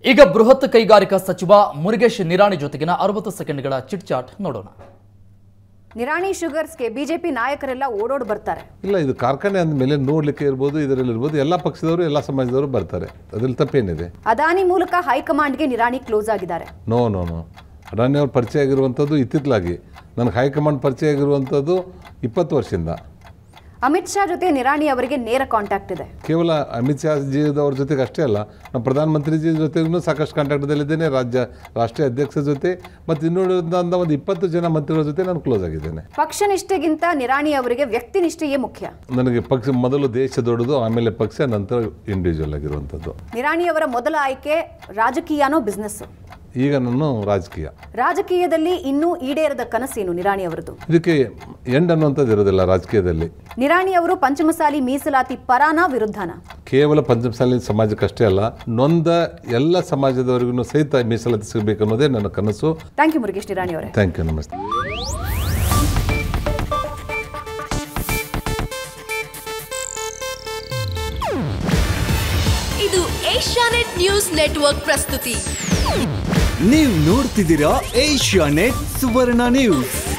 ಈಗ ಬೃಹತ್ ಕೈಗಾರಿಕಾ ಸಚಿವ ಮುರುಗೇಶ್ ನಿರಾಣಿ ಜೊತೆಗಿನ ಅರವತ್ತು ಸೆಕೆಂಡ್ಗಳ ಚಿಟ್ ಚಾಟ್ ನೋಡೋಣ ನಿರಾಣಿ ಶುಗರ್ಸ್ಗೆ ಬಿಜೆಪಿ ನಾಯಕರೆಲ್ಲ ಓಡೋಡ್ ಬರ್ತಾರೆ ಇಲ್ಲ ಇದು ಕಾರ್ಖಾನೆ ಅಂದಮೇಲೆ ನೋಡಲಿಕ್ಕೆ ಇರ್ಬೋದು ಇದರಲ್ಲಿ ಇರ್ಬೋದು ಎಲ್ಲ ಪಕ್ಷದವರು ಎಲ್ಲ ಸಮಾಜದವರು ಬರ್ತಾರೆ ಅದ್ರಲ್ಲಿ ತಪ್ಪೇನಿದೆ ಅದಾನಿ ಮೂಲಕ ಹೈಕಮಾಂಡ್ಗೆ ನಿರಾಣಿ ಕ್ಲೋಸ್ ಆಗಿದ್ದಾರೆ ನೋ ನೋ ನೋ ಅಡಾನಿ ಅವ್ರು ಪರಿಚಯ ಆಗಿರುವಂಥದ್ದು ಇತ್ತಿತ್ತಲಾಗಿ ನನಗೆ ಹೈಕಮಾಂಡ್ ಪರಿಚಯ ಆಗಿರುವಂಥದ್ದು ಇಪ್ಪತ್ತು ವರ್ಷದಿಂದ ಅಮಿತ್ ಶಾ ಜೊತೆ ನಿರಾಣಿ ಅವರಿಗೆ ನೇರ ಕಾಂಟ್ಯಾಕ್ಟ್ ಇದೆ ಕೇವಲ ಅಮಿತ್ ಶಾ ಜಿಯವ್ರ ಜೊತೆಗೆ ಅಷ್ಟೇ ಅಲ್ಲ ನಮ್ಮ ಪ್ರಧಾನಮಂತ್ರಿಜಿ ಜೊತೆಗೂ ಸಾಕಷ್ಟು ಕಾಂಟ್ಯಾಕ್ಟ್ದಲ್ಲಿದ್ದೇನೆ ರಾಜ್ಯ ರಾಷ್ಟ್ರೀಯ ಅಧ್ಯಕ್ಷರ ಜೊತೆ ಮತ್ತು ಇನ್ನುಳಿದ ಒಂದು ಇಪ್ಪತ್ತು ಜನ ಮಂತ್ರಿಗಳ ಜೊತೆ ನಾನು ಕ್ಲೋಸ್ ಆಗಿದ್ದೇನೆ ಪಕ್ಷ ನಿಷ್ಠೆಗಿಂತ ನಿರಾಣಿ ಅವರಿಗೆ ವ್ಯಕ್ತಿ ನಿಷ್ಠೆಯೇ ಮುಖ್ಯ ನನಗೆ ಪಕ್ಷ ಮೊದಲು ದೇಶ ದೊಡ್ಡದು ಆಮೇಲೆ ಪಕ್ಷ ನಂತರ ಇಂಡಿವಿಜುವಲ್ ಆಗಿರುವಂಥದ್ದು ನಿರಾಣಿ ಅವರ ಮೊದಲ ಆಯ್ಕೆ ರಾಜಕೀಯನೋ ಬಿಸ್ನೆಸ್ ಈಗ ನಾನು ರಾಜಕೀಯ ರಾಜಕೀಯದಲ್ಲಿ ಇನ್ನೂ ಈಡೇರದ ಕನಸೇನು ನಿರಾಣಿ ಅವರದು ಇದಕ್ಕೆ ಎಂಡ್ ಅನ್ನುವಂಥದ್ದು ಇರೋದಿಲ್ಲ ರಾಜಕೀಯದಲ್ಲಿ ನಿರಾಣಿ ಅವರು ಪಂಚಮಸಾಲಿ ಮೀಸಲಾತಿ ಪರಾನ ವಿರುದ್ಧನ ಕೇವಲ ಪಂಚಮಸಾಲಿ ಸಮಾಜಕ್ಕಷ್ಟೇ ಅಲ್ಲ ನೊಂದ ಎಲ್ಲ ಸಮಾಜದವರಿಗೂ ಸಹಿತ ಮೀಸಲಾತಿ ಸಿಗಬೇಕು ಅನ್ನೋದೇ ನನ್ನ ಕನಸು ಥ್ಯಾಂಕ್ ಯು ಮುರುಗೇಶ್ ನಿರಾಣಿ ಅವರೇ ಥ್ಯಾಂಕ್ ಯು ನಮಸ್ತೆ ಇದು ಏಷ್ಯಾನೆಟ್ ನ್ಯೂಸ್ ನೆಟ್ವರ್ಕ್ ಪ್ರಸ್ತುತಿ ನೀವು ನೋಡ್ತಿದ್ದೀರಾ ಏಷ್ಯಾ ನೆಟ್ ಸುವರ್ಣ ನ್ಯೂಸ್